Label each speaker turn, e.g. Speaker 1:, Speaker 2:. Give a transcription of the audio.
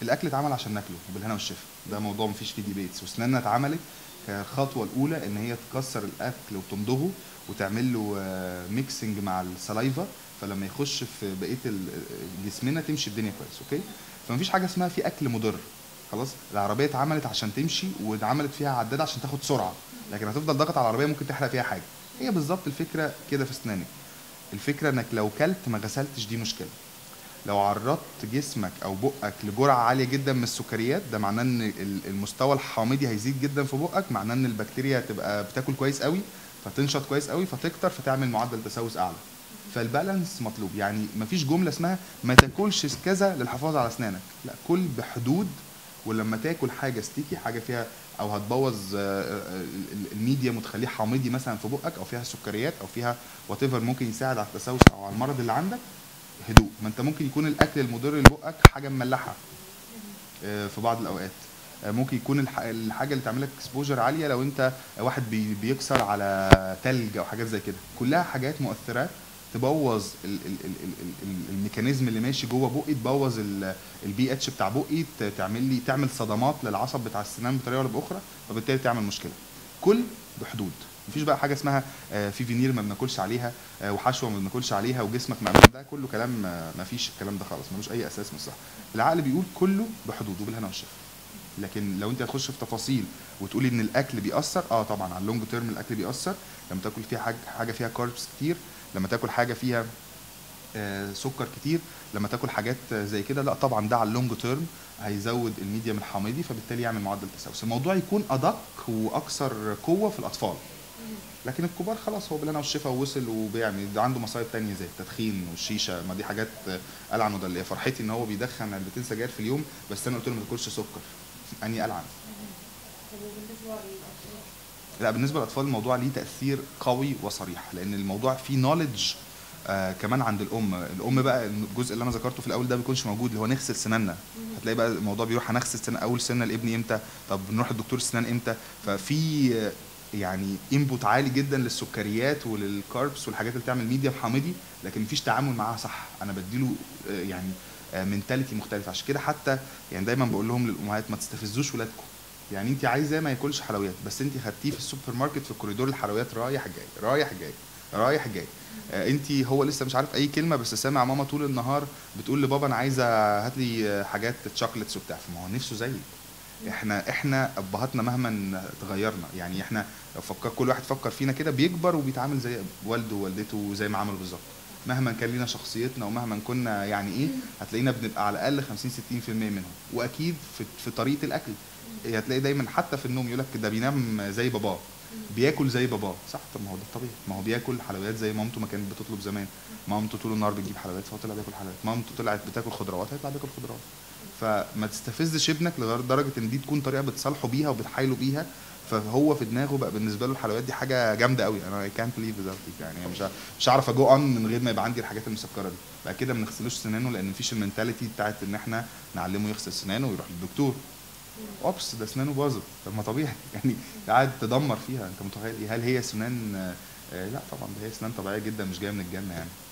Speaker 1: الاكل اتعمل عشان ناكله وبالهنا والشفا ده موضوع مفيش فيه ديبيتس واسناننا اتعملت كخطوه الاولى ان هي تكسر الاكل وتمضغه وتعمل له ميكسنج مع السلايفا فلما يخش في بقيه ال- جسمنا تمشي الدنيا كويس اوكي فمفيش حاجه اسمها في اكل مضر خلاص العربيه اتعملت عشان تمشي واتعملت فيها عداد عشان تاخد سرعه لكن هتفضل ضغط على العربيه ممكن تحرق فيها حاجه هي بالظبط الفكره كده في اسنانك الفكره انك لو كلت ما غسلتش دي مشكله لو عرضت جسمك او بقك لجرعه عاليه جدا من السكريات ده معناه ان ال- المستوى الحامضي هيزيد جدا في بقك معناه ان البكتيريا هتبقى بتاكل كويس قوي فتنشط كويس قوي فتكتر فتعمل معدل تسوس اعلى فالبالانس مطلوب يعني مفيش جمله اسمها ما تاكلش كذا للحفاظ على اسنانك لا كل بحدود ولما تاكل حاجه ستيكي حاجه فيها او هتبوظ آه، آه، ال- الميديا وتخليه حامضي مثلا في بقك او فيها سكريات او فيها وات ممكن يساعد على التسوس او على المرض اللي عندك هدوء ما انت ممكن يكون الاكل المضر لبقك حاجه مملحه آه، في بعض الاوقات آه، ممكن يكون الح- الحاجه اللي تعمل لك اكسبوجر عاليه لو انت واحد بي- بيكسر على تلج او حاجات زي كده كلها حاجات مؤثرات تبوظ ال- ال- ال- ال- ال- الميكانيزم اللي ماشي جوه بقي تبوظ البي اتش بتاع بقي ت- تعمل لي تعمل صدمات للعصب بتاع السنان بطريقه ولا باخرى فبالتالي تعمل مشكله كل بحدود مفيش بقى حاجه اسمها آه، في فينير ما بناكلش عليها آه، وحشوه ما بناكلش عليها وجسمك مأمون ده كله كلام آه، مفيش الكلام ده خالص ملوش اي اساس من الصح العقل بيقول كله بحدود وبالهنا والشفا لكن لو انت هتخش في تفاصيل وتقولي ان الاكل بيأثر اه طبعا على اللونج تيرم الاكل بيأثر لما تاكل فيها حاجه حاجه فيها كاربس كتير لما تاكل حاجه فيها آه، سكر كتير لما تاكل حاجات آه، زي كده لا طبعا ده على اللونج تيرم هيزود الميديم الحامضي فبالتالي يعمل معدل تسوس الموضوع يكون ادق واكثر قوه في الاطفال لكن الكبار خلاص هو بالهنا والشفا ووصل وبيعمل ده عنده مصايب تانية زي التدخين والشيشه ما دي حاجات آه، العن وده اللي فرحتي ان هو بيدخن علبتين سجاير في اليوم بس انا قلت له ما تاكلش سكر اني العن
Speaker 2: طب وبالنسبه للاطفال
Speaker 1: لا بالنسبه للاطفال الموضوع ليه تاثير قوي وصريح لان الموضوع فيه نوليدج آه كمان عند الام الام بقى الجزء اللي انا ذكرته في الاول ده ما بيكونش موجود اللي هو نغسل سناننا هتلاقي بقى الموضوع بيروح هنغسل سنه اول سنه لابني امتى طب نروح الدكتور السنان امتى ففي آه، يعني انبوت عالي جدا للسكريات وللكاربس والحاجات اللي بتعمل ميديا حامضي لكن مفيش تعامل معاها صح انا بديله آه، يعني منتاليتي مختلفه عشان كده حتى يعني دايما بقول لهم للامهات ما تستفزوش ولادكم يعني انت عايزاه ما ياكلش حلويات بس انت خدتيه في السوبر ماركت في كوريدور الحلويات رايح جاي رايح جاي رايح جاي آه انت هو لسه مش عارف اي كلمه بس سامع ماما طول النهار بتقول لبابا انا عايزه هات لي آه، حاجات تشوكلتس وبتاع فما هو نفسه زيك احنا احنا ابهاتنا مهما تغيرنا يعني احنا لو فكر كل واحد فكر فينا كده بيكبر وبيتعامل زي والده ووالدته زي ما عملوا بالظبط مهما كان لينا شخصيتنا ومهما كنا يعني ايه هتلاقينا بنبقى على الاقل 50 60% منهم واكيد في, في طريقه الاكل هتلاقي دايما حتى في النوم يقول لك ده بينام زي باباه بياكل زي باباه صح طب ما هو ده الطبيعي ما هو بياكل حلويات زي مامته ما كانت بتطلب زمان مامته طول النهار بتجيب حلويات فهو طلع بياكل حلويات مامته طلعت بتاكل خضروات هيطلع بياكل خضروات فما تستفزش ابنك لدرجه ان دي تكون طريقه بتصالحه بيها وبتحايله بيها فهو في دماغه بقى بالنسبه له الحلويات دي حاجه جامده قوي انا كانت ليف يعني مش ع- مش هعرف اجو اون من غير ما يبقى عندي الحاجات المسكره دي بعد كده ما نغسلوش سنانه لان مفيش المنتاليتي بتاعت ان احنا نعلمه يغسل سنانه ويروح للدكتور اوبس ده اسنانه باظت طب ما طبيعي يعني قاعد تدمر فيها انت متخيل إيه؟ هل هي سنان آه، آه، لا طبعا ده هي اسنان طبيعيه جدا مش جايه من الجنه يعني